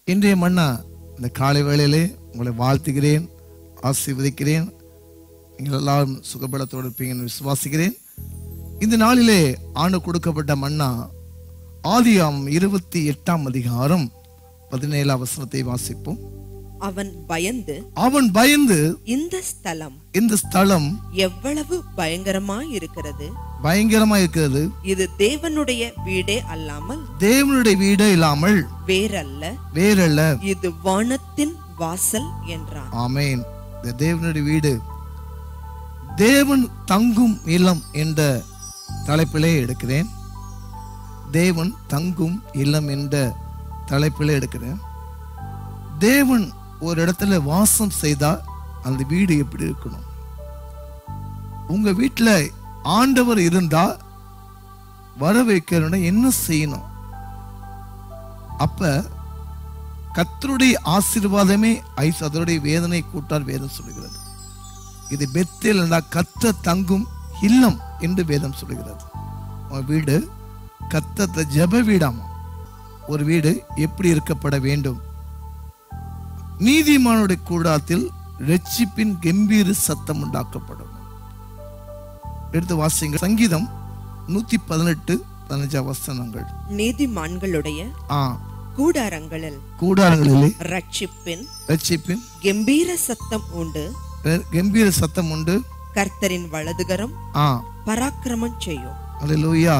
இன்றைய மன்னா இந்த காலை வேளையிலே உங்களை வாழ்த்துகிறேன் ஆசீர்வதிக்கிறேன் நீங்கள் எல்லாரும் சுகபலத்தோடு இருப்பீங்கன்னு விசுவாசிக்கிறேன் இந்த நாளிலே ஆண்டு கொடுக்கப்பட்ட மன்னா ஆதியாம் இருபத்தி எட்டாம் அதிகாரம் பதினேழாம் வசனத்தை வாசிப்போம் அவன் பயந்து அவன் பயந்து இந்த ஸ்தலம் இந்த ஸ்தலம் எவ்வளவு பயங்கரமாய் இருக்கிறது பயங்கரமா இருக்கிறது இது தேவனுடைய வீடே அல்லாமல் தேவனுடைய வீடே இல்லாமல் வேறல்ல வேறல்ல இது வானத்தின் வாசல் என்றான் ஆமென் இந்த தேவனுடைய வீடு தேவன் தங்கும் இல்லம் என்ற தலைப்பிலே எடுக்கிறேன் தேவன் தங்கும் இல்லம் என்ற தலைப்பிலே எடுக்கிறேன் தேவன் ஒரு இடத்துல வாசம் செய்தா அந்த வீடு எப்படி இருக்கணும் உங்க வீட்டுல ஆண்டவர் இருந்தா வர வைக்கணும்னா என்ன செய்யணும் அப்ப கத்தருடைய ஆசீர்வாதமே ஐஸ் அதனுடைய வேதனை கூட்டார் வேதம் சொல்லுகிறது இது பெத்தில் என்றால் கத்த தங்கும் இல்லம் என்று வேதம் சொல்லுகிறது உன் வீடு கத்தத்த ஜெப வீடாமா ஒரு வீடு எப்படி இருக்கப்பட வேண்டும் நீதிமானுடைய கூடாத்தில் ரட்சிப்பின் கம்பீர சத்தம் உண்டாக்கப்படும் எடுத்து வாசிங்க சங்கீதம் நூத்தி பதினெட்டு பதினஞ்சாம் வசனங்கள் நீதிமான்களுடைய ஆ கூடாரங்களில் கூடாரங்களிலே ரட்சிப்பின் ரட்சிப்பின் கம்பீர சத்தம் உண்டு ர- கம்பீர சத்தம் உண்டு கர்த்தரின் வலதுகரம் ஆ பராக்கிரமம் செய்யும் அல்லேலூயா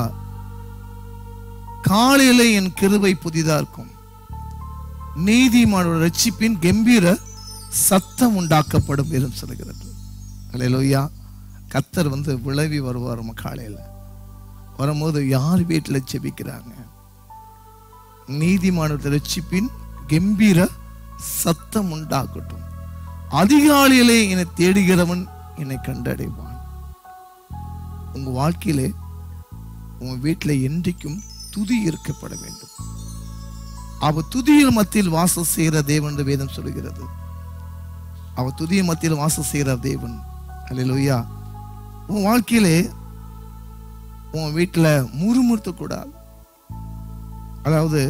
காலையில என் கிருபை புதிதா இருக்கும் நீதிமானோட ரட்சிப்பின் கம்பீர சத்தம் உண்டாக்கப்படும் என்று சொல்லுகிறது அல்லேலூயா கத்தர் வந்து விளைவி வருவார் நம்ம காலையில வரும்போது யார் வீட்டில் செபிக்கிறாங்க நீதிமானோட ரட்சிப்பின் கம்பீர சத்தம் உண்டாக்கட்டும் அதிகாலையிலே என்னை தேடுகிறவன் என்னை கண்டடைவான் உங்க வாழ்க்கையிலே உங்க வீட்டுல என்றைக்கும் துதி இருக்கப்பட வேண்டும் அவ துதியின் மத்தியில் வாசம் செய்கிற தேவன் என்று வேதம் சொல்லுகிறது அவ துதியின் மத்தியில் வாசம் செய்கிற தேவன் அல்லேலூயா உன் வாழ்க்கையிலே உன் வீட்டுல முறுமுறுத்த கூடாது அதாவது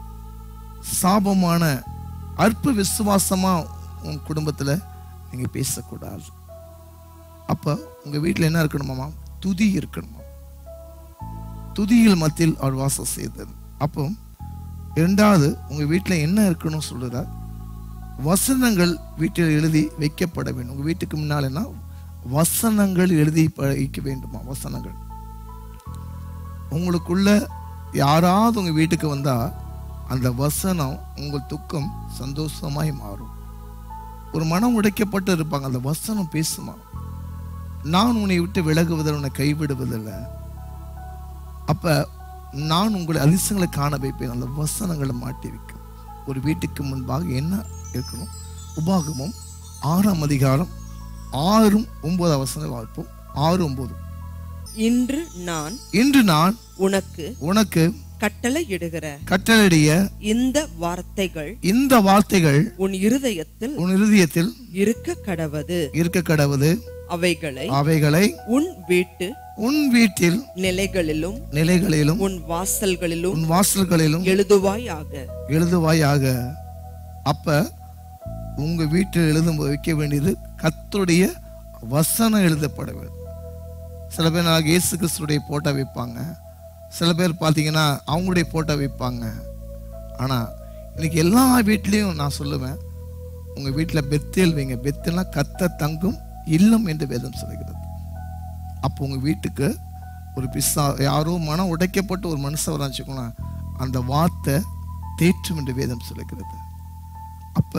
சாபமான அற்ப விசுவாசமா உன் குடும்பத்துல நீங்க பேசக்கூடாது அப்ப உங்க வீட்டுல என்ன இருக்கணுமாமா துதி இருக்கணுமா துதியில் மத்தியில் அவர் வாசம் செய்தது அப்போ இரண்டாவது உங்க வீட்டுல என்ன இருக்கணும் சொல்றார் வசனங்கள் வீட்டில் எழுதி வைக்கப்பட வேண்டும் உங்க வீட்டுக்கு முன்னால் என்ன வசனங்கள் எழுதி ப- வைக்க வேண்டுமா வசனங்கள் உங்களுக்குள்ள யாராவது உங்க வீட்டுக்கு வந்தா அந்த வசனம் உங்கள் துக்கம் சந்தோஷமாய் மாறும் ஒரு மனம் உடைக்கப்பட்டு இருப்பாங்க அந்த வசனம் பேசுமா நான் உன்னை விட்டு விலகுவதில் உன்னை கைவிடுவதில்லை அப்ப நான் உங்களை அதிசயங்களை காண வைப்பேன் அந்த வசனங்களை மாட்டி வைக்கும் ஒரு வீட்டுக்கு முன்பாக என்ன இருக்கணும் உபாகமும் ஆறாம் அதிகாரம் ஆறும் ஒன்பதாம் வசனம் பார்ப்போம் ஆறு ஒன்பது இன்று நான் இன்று நான் உனக்கு உனக்கு கட்டளையிடுகிற கட்டளையிடைய இந்த வார்த்தைகள் இந்த வார்த்தைகள் உன் இருதயத்தில் உன் இருதயத்தில் இருக்க கடவது இருக்க கடவுது அவைகளை அவைகளை உன் வீட்டு உன் வீட்டில் நிலைகளிலும் நிலைகளிலும் உன் வாசல்களிலும் உன் வாசல்களிலும் எழுதுவாயாக எழுதுவாயாக அப்ப உங்க வீட்டில் எழுதும் வைக்க வேண்டியது கர்த்தருடைய வசனம் எழுதப்பட வேண்டும் சில பேர் நான் இயேசு கிறிஸ்துடைய போட்டோ வைப்பாங்க சில பேர் பார்த்தீங்கன்னா அவங்களுடைய போட்டோ வைப்பாங்க ஆனா இன்னைக்கு எல்லா வீட்லேயும் நான் சொல்லுவேன் உங்க வீட்டில் பெத்தேல் வைங்க பெத்தேல்னா கத்த தங்கும் இல்லம் என்று வேதம் சொல்கிறது அப்போ உங்க வீட்டுக்கு ஒரு பிஸ்ஸா யாரோ மனம் உடைக்கப்பட்டு ஒரு மனுஷன் வரான்னு வச்சுக்கோங்களேன் அந்த வார்த்தை தேற்றும் என்று வேதம் சொல்லுகிறது அப்ப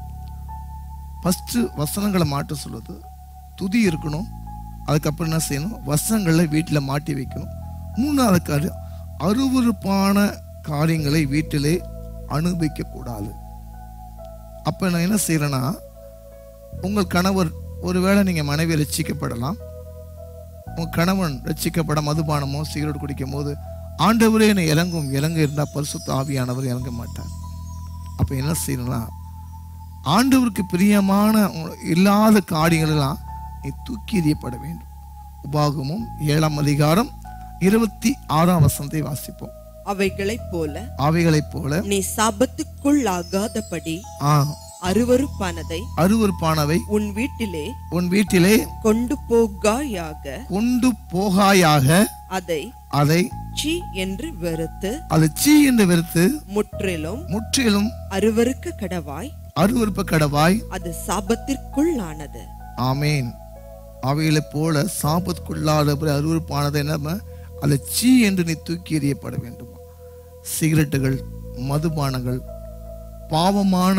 ஃபஸ்ட்டு வசனங்களை மாட்ட சொல்லுது துதி இருக்கணும் அதுக்கப்புறம் என்ன செய்யணும் வசனங்களை வீட்டில் மாட்டி வைக்கணும் மூணாவது காரியம் அருவருப்பான காரியங்களை வீட்டிலே அனுபவிக்க கூடாது அப்ப நான் என்ன செய்யறேன்னா உங்கள் கணவர் ஒருவேளை நீங்க மனைவி ரட்சிக்கப்படலாம் உங்க கணவன் ரட்சிக்கப்பட மதுபானமோ சிகரெட் குடிக்கும் போது ஆண்டவரே என்னை இறங்கும் இறங்க இருந்தால் பரிசுத்த ஆவியானவர் இறங்க மாட்டார் அப்ப என்ன செய்யணும்னா ஆண்டவருக்கு பிரியமான உ- இல்லாத காரியங்கள் எல்லாம் நீ தூக்கி எறியப்பட வேண்டும் உபாகமும் ஏழாம் அதிகாரம் இருபத்தி ஆறாம் வசனத்தை வாசிப்போம் அவைகளைப் போல அவைகளைப் போல நீ சாபத்துக்குள்ளாகாதபடி ஆ அருவருப்பானதை அருவருப்பானவை உன் வீட்டிலே உன் வீட்டிலே கொண்டு போகாயாக கொண்டு போகாயாக அதை அதை சி என்று வெறுத்து அது சீ என்று வெறுத்து முற்றிலும் முற்றிலும் அருவருக்க கடவாய் அருவருப்ப கடவாய் அது சாபத்திற்குள்ளானது ஆமேன் அவைகளைப் போல சாபத்துக்குள்ளாத அருவருப்பானதை நம்ம அதை சீ என்று நீ தூக்கி எறியப்பட வேண்டும் சிகரெட்டுகள் மதுபானங்கள் பாவமான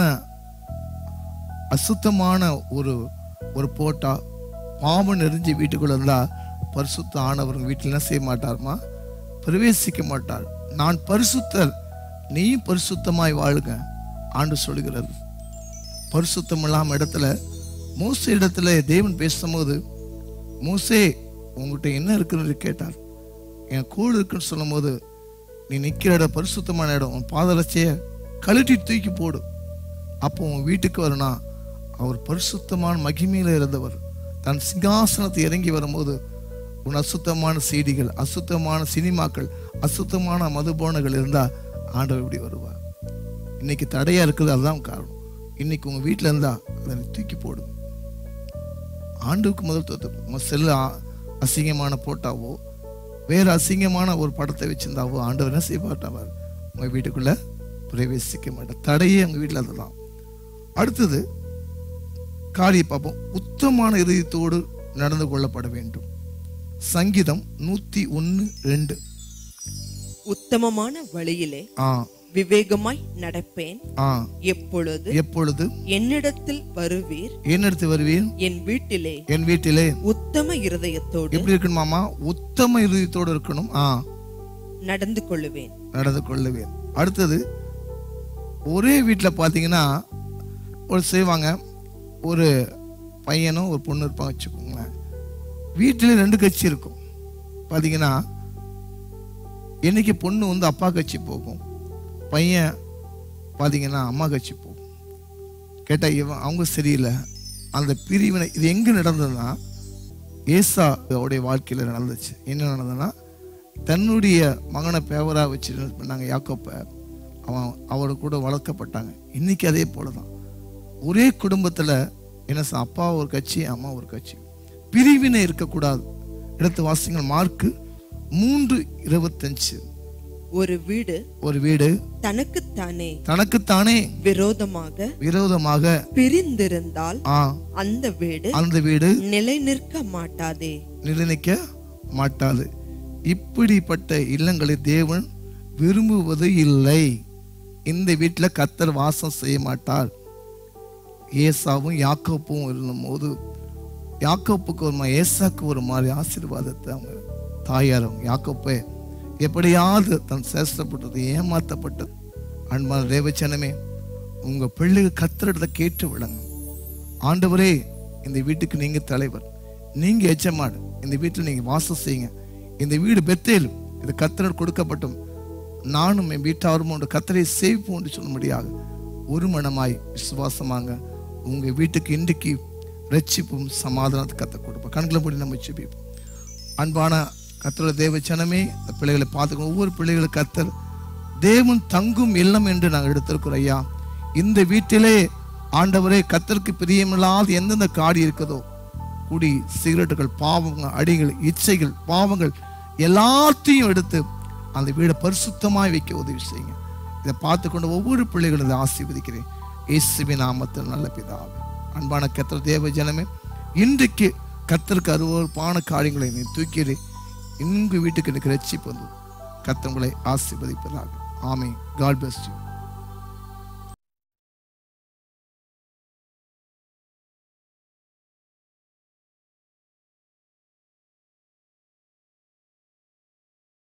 அசுத்தமான ஒரு ஒரு போட்டா பாவம் நெறிஞ்சு வீட்டுக்குள்ள இருந்தா பரிசுத்த ஆனவர் வீட்டில் என்ன செய்ய மாட்டார்மா பிரவேசிக்க மாட்டார் நான் பரிசுத்தர் நீயும் பரிசுத்தமாய் வாழுங்க ஆண்டு சொல்கிறது பரிசுத்தம் இல்லாம இடத்துல மூசே இடத்துல தேவன் பேசும்போது மூசே உங்ககிட்ட என்ன இருக்குன்னு கேட்டார் என் கூழ் இருக்குன்னு சொல்லும்போது நீ நிக்கிற இடம் பரிசுத்தமான இடம் உன் பாதரட்சிய கழட்டி தூக்கி போடு அப்போ உன் வீட்டுக்கு வரனா அவர் பரிசுத்தமான மகிமையில இருந்தவர் தன் சிங்காசனத்தை இறங்கி வரும்போது உன் அசுத்தமான செய்திகள் அசுத்தமான சினிமாக்கள் அசுத்தமான மதுபானங்கள் இருந்தா ஆண்டவர் இப்படி வருவார் இன்னைக்கு தடையா இருக்குது அதுதான் காரணம் இன்னைக்கு உங்க வீட்டில் இருந்தா அதை நீ தூக்கி போடு ஆண்டுக்கு முதல் தோத்து உங்க செல்லு அ- அசிங்கமான போட்டாவோ வேற அசிங்கமான ஒரு படத்தை வச்சிருந்தாவோ ஆண்டவர் என்ன செய்ய மாட்டார் உங்க வீட்டுக்குள்ள பிரவேசிக்க மாட்டார் தடையே உங்க வீட்டில் அதுதான் அடுத்தது காரிய பார்ப்போம் உத்தமான இதயத்தோடு நடந்து கொள்ளப்பட வேண்டும் சங்கீதம் நூத்தி ஒன்னு ரெண்டு உத்தமமான வழியிலே ஆ விவேகமாய் நடப்பேன் ஆ எப்பொழுது எப்பொழுது என்னிடத்தில் வருவீர் என்னெடுத்து வருவீர் என் வீட்டிலே என் வீட்டிலே உத்தம இருதயத்தோடு எப்படி இருக்கணுமாமா உத்தம இருதயத்தோடு இருக்கணும் ஆ நடந்து கொள்ளுவேன் நடந்து கொள்ளுவேன் அடுத்தது ஒரே வீட்டில் பார்த்தீங்கன்னா ஒரு செய்வாங்க ஒரு பையனும் ஒரு பொண்ணு இருப்பாங்க வச்சுக்கோங்களேன் வீட்டில் ரெண்டு கட்சி இருக்கும் பார்த்தீங்கன்னா என்னைக்கு பொண்ணு வந்து அப்பா கட்சி போகும் பையன் பார்த்தீங்கன்னா அம்மா கட்சி போகும் கேட்டால் இவன் அவங்க சரியில்லை அந்த பிரிவினை இது எங்கே நடந்ததுன்னா ஏசா அவருடைய வாழ்க்கையில் நடந்துச்சு என்ன நடந்ததுன்னா தன்னுடைய மகனை பேவராக வச்சு என்ன பண்ணாங்க யாக்கோப்பை அவன் அவரோட கூட வளர்க்கப்பட்டாங்க இன்னைக்கு அதே போல தான் ஒரே குடும்பத்தில் என்ன சொ- அப்பா ஒரு கட்சி அம்மா ஒரு கட்சி பிரிவினை இருக்கக்கூடாது இடத்து வாசிங்கள் மார்க்கு மூன்று இருபத்தஞ்சு ஒரு வீடு ஒரு வீடு தனக்குத்தானே தனக்குத்தானே விரோதமாக விரோதமாக பிரிந்திருந்தால் ஆ அந்த வீடு அந்த வீடு நிலை நிற்க மாட்டாதே நிலைநிற்க மாட்டாது இப்படிப்பட்ட இல்லங்களை தேவன் விரும்புவது இல்லை இந்த வீட்டில் கத்தர் வாசம் செய்ய மாட்டார் ஏசாவும் யாக்கோப்பும் இருந்தபோது யாக்கோப்புக்கு ஒரு மாதிரி ஏசாக்கு ஒரு மாதிரி ஆசீர்வாதத்தை அவங்க தாயார் அவங்க யாக்கோப்பே எப்படியாவது தன் சேஷ்டப்பட்டது ஏமாத்தப்பட்டது அன்பான தேவச்சனமே உங்க பிள்ளைகள் கத்திரத்தை கேட்டு விடுங்க ஆண்டவரே இந்த வீட்டுக்கு நீங்க தலைவர் நீங்க எஜமாடு இந்த வீட்டில் நீங்க வாசம் செய்யுங்க இந்த வீடு பெத்தேல் இது கத்தரர் கொடுக்கப்பட்டும் நானும் என் வீட்டாரும் உண்டு கத்தரை சேவிப்போம் என்று சொல்லும்படியாக ஒரு மனமாய் விசுவாசமாங்க உங்க வீட்டுக்கு இன்றைக்கு ரட்சிப்பும் சமாதானத்தை கத்த கொடுப்போம் கண்களை மூடி நம்ம ஜெபிப்போம் அன்பான கத்தரோட தேவ ஜனமே இந்த பிள்ளைகளை பார்த்துக்கணும் ஒவ்வொரு பிள்ளைகளும் கத்தர் தேவன் தங்கும் இல்லம் என்று நாங்கள் எடுத்திருக்கிறோம் ஐயா இந்த வீட்டிலே ஆண்டவரே கத்தருக்கு பிரியமில்லாத எந்தெந்த காடி இருக்குதோ குடி சிகரெட்டுகள் பாவங்கள் அடிகள் இச்சைகள் பாவங்கள் எல்லாத்தையும் எடுத்து அந்த வீடை பரிசுத்தமாய் வைக்க உதவி செய்யுங்க இதை பார்த்து கொண்டு ஒவ்வொரு பிள்ளைகளும் இதை ஆசீர்வதிக்கிறேன் இயேசுவின் நாமத்தில் நல்ல பிதாவே அன்பான கத்தர் தேவ ஜனமே இன்றைக்கு கத்தருக்கு அருவறுப்பான காரியங்களை நீ தூக்கிடு இங்கு வீட்டுக்கு எனக்கு ரட்சிப்பு வந்து கத்தவங்களை ஆசீர்வதிப்பதாக ஆமே காட் bless you